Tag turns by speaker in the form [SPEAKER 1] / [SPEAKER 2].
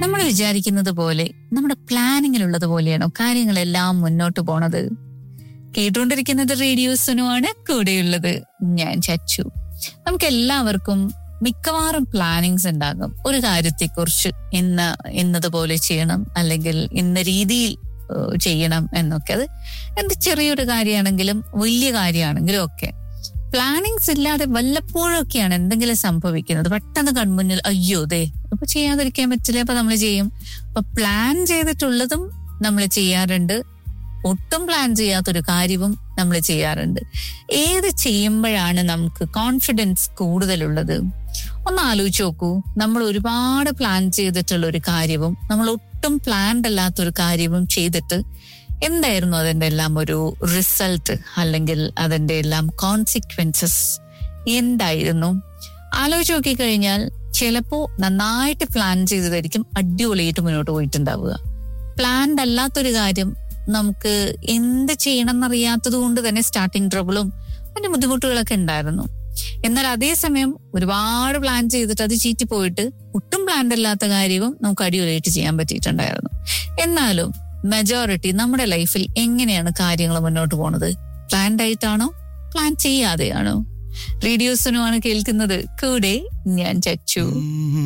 [SPEAKER 1] നമ്മൾ വിചാരിക്കുന്നത് പോലെ നമ്മുടെ പ്ലാനിങ്ങിലുള്ളത് പോലെയാണോ കാര്യങ്ങളെല്ലാം മുന്നോട്ട് പോണത് കേട്ടുകൊണ്ടിരിക്കുന്നത് റേഡിയോ സുനുവാണ് കൂടെയുള്ളത് ഞാൻ ചച്ചു നമുക്ക് എല്ലാവർക്കും മിക്കവാറും പ്ലാനിങ്സ് ഉണ്ടാകും ഒരു കാര്യത്തെക്കുറിച്ച് ഇന്ന് ഇന്നതുപോലെ ചെയ്യണം അല്ലെങ്കിൽ ഇന്ന രീതിയിൽ ഏഹ്, ചെയ്യണം എന്നൊക്കെ അത് എന്ത് ചെറിയൊരു കാര്യമാണെങ്കിലും വലിയ കാര്യമാണെങ്കിലും ഒക്കെ പ്ലാനിങ്സ് ഇല്ലാതെ വല്ലപ്പോഴൊക്കെയാണ് എന്തെങ്കിലും സംഭവിക്കുന്നത് പെട്ടെന്ന് കൺമുന്നിൽ അയ്യോ ദേ ഇപ്പൊ ചെയ്യാതിരിക്കാൻ പറ്റില്ല അപ്പൊ നമ്മൾ ചെയ്യും അപ്പൊ പ്ലാൻ ചെയ്തിട്ടുള്ളതും നമ്മൾ ചെയ്യാറുണ്ട് ഒട്ടും പ്ലാൻ ചെയ്യാത്തൊരു കാര്യവും നമ്മൾ ചെയ്യാറുണ്ട് ഏത് ചെയ്യുമ്പോഴാണ് നമുക്ക് കോൺഫിഡൻസ് കൂടുതലുള്ളത് ഒന്ന് ആലോചിച്ച് നോക്കൂ നമ്മൾ ഒരുപാട് പ്ലാൻ ചെയ്തിട്ടുള്ള ഒരു കാര്യവും നമ്മൾ ഒട്ടും പ്ലാൻഡ് അല്ലാത്തൊരു കാര്യവും ചെയ്തിട്ട് എന്തായിരുന്നു അതിന്റെ എല്ലാം ഒരു റിസൾട്ട് അല്ലെങ്കിൽ അതിന്റെ എല്ലാം കോൺസിക്വൻസസ് എന്തായിരുന്നു ആലോചിച്ച് നോക്കിക്കഴിഞ്ഞാൽ ചിലപ്പോ നന്നായിട്ട് പ്ലാൻ ചെയ്തതായിരിക്കും അടിപൊളിയായിട്ട് മുന്നോട്ട് പോയിട്ടുണ്ടാവുക പ്ലാൻഡ് അല്ലാത്തൊരു കാര്യം നമുക്ക് എന്ത് ചെയ്യണം എന്നറിയാത്തത് കൊണ്ട് തന്നെ സ്റ്റാർട്ടിങ് ട്രബിളും അതിന്റെ ബുദ്ധിമുട്ടുകളൊക്കെ ഉണ്ടായിരുന്നു എന്നാൽ അതേസമയം ഒരുപാട് പ്ലാൻ ചെയ്തിട്ട് അത് ചീറ്റി പോയിട്ട് ഒട്ടും പ്ലാൻഡ് അല്ലാത്ത കാര്യവും നമുക്ക് അടിപൊളിയായിട്ട് ചെയ്യാൻ പറ്റിയിട്ടുണ്ടായിരുന്നു എന്നാലും മെജോറിറ്റി നമ്മുടെ ലൈഫിൽ എങ്ങനെയാണ് കാര്യങ്ങൾ മുന്നോട്ട് പോണത് പ്ലാൻഡ് ആയിട്ടാണോ പ്ലാൻ ചെയ്യാതെയാണോ റേഡിയോസിനുമാണ് കേൾക്കുന്നത് കൂടെ ഞാൻ ചച്ചു